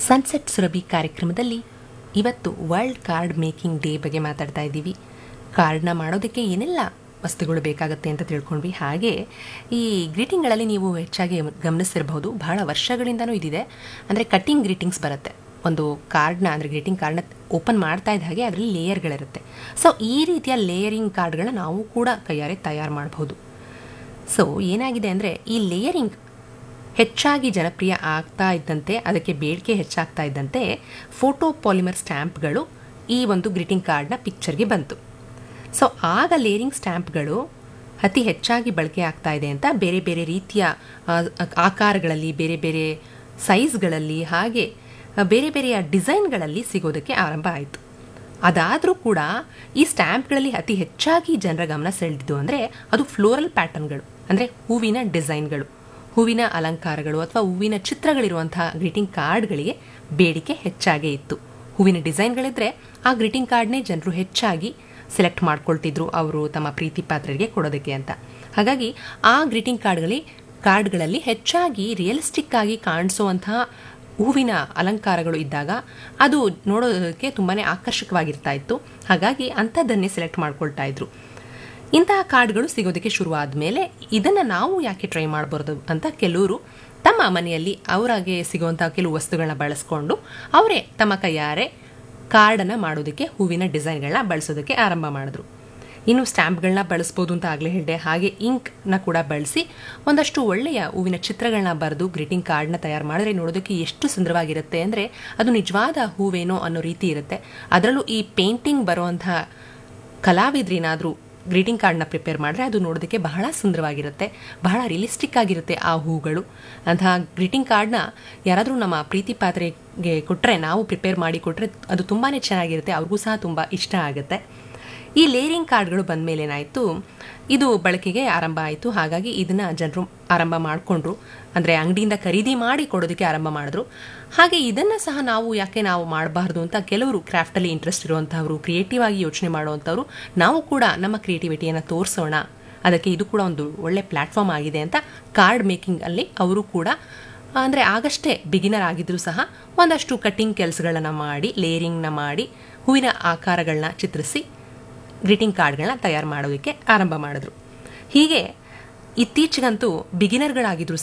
sunset Surabhi ಕಾರ್ಯಕ್ರಮದಲ್ಲಿ ಇವತ್ತು world card making day ಬಗ್ಗೆ ಮಾತಾಡ್ತಾ ಇದ್ದೀವಿ ಕಾರ್ಡ್ನ ಮಾಡೋದಕ್ಕೆ ಏನೆಲ್ಲ ವಸ್ತುಗಳು ಬೇಕಾಗುತ್ತೆ ಅಂತ ತಿಳ್ಕೊಂಡ್ವಿ ಹಾಗೆ ಈ ಗ್ರೀಟಿಂಗ್ಗಳಲ್ಲಿ ನೀವು ಹೆಚ್ಚಾಗಿ ಗಮನಿಸಿರಬಹುದು ಬಹಳ ವರ್ಷಗಳಿಂದನೂ ಇದಿದೆ ಅಂದರೆ ಕಟ್ಟಿಂಗ್ ಗ್ರೀಟಿಂಗ್ಸ್ ಬರುತ್ತೆ ಒಂದು ಕಾರ್ಡ್ನ ಅಂದರೆ ಗ್ರೀಟಿಂಗ್ ಕಾರ್ಡ್ನ ಓಪನ್ ಮಾಡ್ತಾ ಇದ್ದ ಹಾಗೆ ಅದರಲ್ಲಿ ಲೇಯರ್ಗಳಿರುತ್ತೆ ಸೊ ಈ ರೀತಿಯ ಲೇಯರಿಂಗ್ ಕಾರ್ಡ್ಗಳನ್ನ ನಾವು ಕೂಡ ಕೈಯಾರೆ ತಯಾರು ಮಾಡಬಹುದು ಸೊ ಏನಾಗಿದೆ ಅಂದರೆ ಈ ಲೇಯರಿಂಗ್ ಹೆಚ್ಚಾಗಿ ಜನಪ್ರಿಯ ಆಗ್ತಾ ಇದ್ದಂತೆ ಅದಕ್ಕೆ ಬೇಡಿಕೆ ಹೆಚ್ಚಾಗ್ತಾ ಇದ್ದಂತೆ ಫೋಟೋ ಪಾಲಿಮರ್ ಸ್ಟ್ಯಾಂಪ್ಗಳು ಈ ಒಂದು ಗ್ರೀಟಿಂಗ್ ಕಾರ್ಡ್ನ ಪಿಕ್ಚರ್ಗೆ ಬಂತು ಸೊ ಆಗ ಲೇರಿಂಗ್ ಸ್ಟ್ಯಾಂಪ್ಗಳು ಅತಿ ಹೆಚ್ಚಾಗಿ ಬಳಕೆ ಆಗ್ತಾ ಇದೆ ಅಂತ ಬೇರೆ ಬೇರೆ ರೀತಿಯ ಆ, ಆಕಾರಗಳಲ್ಲಿ ಬೇರೆ ಬೇರೆ ಸೈಜ್ಗಳಲ್ಲಿ ಹಾಗೆ ಬೇರೆ ಬೇರೆಯ ಡಿಸೈನ್ಗಳಲ್ಲಿ ಸಿಗೋದಕ್ಕೆ ಆರಂಭ ಆಯಿತು ಅದಾದರೂ ಕೂಡ ಈ ಸ್ಟ್ಯಾಂಪ್ಗಳಲ್ಲಿ ಅತಿ ಹೆಚ್ಚಾಗಿ ಜನರ ಗಮನ ಸೆಳೆದಿದ್ದು ಅಂದರೆ ಅದು ಫ್ಲೋರಲ್ ಪ್ಯಾಟರ್ನ್ಗಳು ಅಂದರೆ ಹೂವಿನ ಡಿಸೈನ್ಗಳು ಹೂವಿನ ಅಲಂಕಾರಗಳು ಅಥವಾ ಹೂವಿನ ಚಿತ್ರಗಳಿರುವಂತಹ ಗ್ರೀಟಿಂಗ್ ಕಾರ್ಡ್ಗಳಿಗೆ ಬೇಡಿಕೆ ಹೆಚ್ಚಾಗೇ ಇತ್ತು ಹೂವಿನ ಡಿಸೈನ್ಗಳಿದ್ರೆ ಆ ಗ್ರೀಟಿಂಗ್ ಕಾರ್ಡ್ನೇ ಜನರು ಹೆಚ್ಚಾಗಿ ಸೆಲೆಕ್ಟ್ ಮಾಡ್ಕೊಳ್ತಿದ್ರು ಅವರು ತಮ್ಮ ಪ್ರೀತಿ ಪಾತ್ರರಿಗೆ ಕೊಡೋದಕ್ಕೆ ಅಂತ ಹಾಗಾಗಿ ಆ ಗ್ರೀಟಿಂಗ್ ಕಾರ್ಡ್ಗಳಲ್ಲಿ ಕಾರ್ಡ್ಗಳಲ್ಲಿ ಹೆಚ್ಚಾಗಿ ರಿಯಲಿಸ್ಟಿಕ್ ಆಗಿ ಕಾಣಿಸುವಂತಹ ಹೂವಿನ ಅಲಂಕಾರಗಳು ಇದ್ದಾಗ ಅದು ನೋಡೋದಕ್ಕೆ ತುಂಬಾ ಆಕರ್ಷಕವಾಗಿರ್ತಾ ಇತ್ತು ಹಾಗಾಗಿ ಅಂಥದ್ದನ್ನೇ ಸೆಲೆಕ್ಟ್ ಮಾಡ್ಕೊಳ್ತಾ ಇದ್ರು ಇಂತಹ ಕಾರ್ಡ್ಗಳು ಸಿಗೋದಕ್ಕೆ ಶುರುವಾದ ಮೇಲೆ ಇದನ್ನು ನಾವು ಯಾಕೆ ಟ್ರೈ ಮಾಡಬಾರ್ದು ಅಂತ ಕೆಲವರು ತಮ್ಮ ಮನೆಯಲ್ಲಿ ಅವರಾಗೆ ಸಿಗುವಂತಹ ಕೆಲವು ವಸ್ತುಗಳನ್ನ ಬಳಸ್ಕೊಂಡು ಅವರೇ ತಮ್ಮ ಕೈಯಾರೆ ಕಾರ್ಡನ್ನು ಮಾಡೋದಕ್ಕೆ ಹೂವಿನ ಡಿಸೈನ್ಗಳನ್ನ ಬಳಸೋದಕ್ಕೆ ಆರಂಭ ಮಾಡಿದ್ರು ಇನ್ನು ಸ್ಟ್ಯಾಂಪ್ಗಳನ್ನ ಬಳಸ್ಬೋದು ಅಂತ ಆಗಲೇ ಹೇಳಿದೆ ಹಾಗೆ ಇಂಕ್ನ ಕೂಡ ಬಳಸಿ ಒಂದಷ್ಟು ಒಳ್ಳೆಯ ಹೂವಿನ ಚಿತ್ರಗಳನ್ನ ಬರೆದು ಗ್ರೀಟಿಂಗ್ ಕಾರ್ಡ್ನ ತಯಾರು ಮಾಡಿದ್ರೆ ನೋಡೋದಕ್ಕೆ ಎಷ್ಟು ಸುಂದರವಾಗಿರುತ್ತೆ ಅಂದರೆ ಅದು ನಿಜವಾದ ಹೂವೇನೋ ಅನ್ನೋ ರೀತಿ ಇರುತ್ತೆ ಅದರಲ್ಲೂ ಈ ಪೇಂಟಿಂಗ್ ಬರುವಂತಹ ಕಲಾವಿದ್ರೇನಾದರೂ ಗ್ರೀಟಿಂಗ್ ಕಾರ್ಡ್ನ ಪ್ರಿಪೇರ್ ಮಾಡಿದ್ರೆ ಅದು ನೋಡೋದಕ್ಕೆ ಬಹಳ ಸುಂದರವಾಗಿರುತ್ತೆ ಬಹಳ ರಿಯಲಿಸ್ಟಿಕ್ ಆಗಿರುತ್ತೆ ಆ ಹೂಗಳು ಅಂತಹ ಗ್ರೀಟಿಂಗ್ ಕಾರ್ಡ್ನ ಯಾರಾದರೂ ನಮ್ಮ ಪ್ರೀತಿ ಪಾತ್ರೆಗೆ ಕೊಟ್ಟರೆ ನಾವು ಪ್ರಿಪೇರ್ ಮಾಡಿ ಕೊಟ್ಟರೆ ಅದು ತುಂಬಾ ಚೆನ್ನಾಗಿರುತ್ತೆ ಅವ್ರಿಗೂ ಸಹ ತುಂಬ ಇಷ್ಟ ಆಗುತ್ತೆ ಈ ಲೇರಿಂಗ್ ಕಾರ್ಡ್ಗಳು ಬಂದ ಮೇಲೆ ಏನಾಯಿತು ಇದು ಬಳಕೆಗೆ ಆರಂಭ ಆಯಿತು ಹಾಗಾಗಿ ಇದನ್ನು ಜನರು ಆರಂಭ ಮಾಡಿಕೊಂಡ್ರು ಅಂದರೆ ಅಂಗಡಿಯಿಂದ ಖರೀದಿ ಮಾಡಿ ಕೊಡೋದಕ್ಕೆ ಆರಂಭ ಮಾಡಿದ್ರು ಹಾಗೆ ಇದನ್ನು ಸಹ ನಾವು ಯಾಕೆ ನಾವು ಮಾಡಬಾರ್ದು ಅಂತ ಕೆಲವರು ಕ್ರಾಫ್ಟಲ್ಲಿ ಇಂಟ್ರೆಸ್ಟ್ ಇರುವಂಥವ್ರು ಕ್ರಿಯೇಟಿವ್ ಆಗಿ ಯೋಚನೆ ಮಾಡುವಂಥವ್ರು ನಾವು ಕೂಡ ನಮ್ಮ ಕ್ರಿಯೇಟಿವಿಟಿಯನ್ನು ತೋರಿಸೋಣ ಅದಕ್ಕೆ ಇದು ಕೂಡ ಒಂದು ಒಳ್ಳೆ ಪ್ಲ್ಯಾಟ್ಫಾರ್ಮ್ ಆಗಿದೆ ಅಂತ ಕಾರ್ಡ್ ಮೇಕಿಂಗಲ್ಲಿ ಅವರು ಕೂಡ ಅಂದರೆ ಆಗಷ್ಟೇ ಬಿಗಿನರ್ ಆಗಿದ್ರು ಸಹ ಒಂದಷ್ಟು ಕಟ್ಟಿಂಗ್ ಕೆಲಸಗಳನ್ನ ಮಾಡಿ ಲೇರಿಂಗ್ನ ಮಾಡಿ ಹೂವಿನ ಆಕಾರಗಳನ್ನ ಚಿತ್ರಿಸಿ ಗ್ರೀಟಿಂಗ್ ಕಾರ್ಡ್ಗಳನ್ನ ತಯಾರು ಮಾಡೋದಕ್ಕೆ ಆರಂಭ ಮಾಡಿದ್ರು ಹೀಗೆ ಇತ್ತೀಚೆಗಂತೂ ಬಿಗಿನರ್ಗಳಾಗಿದ್ರು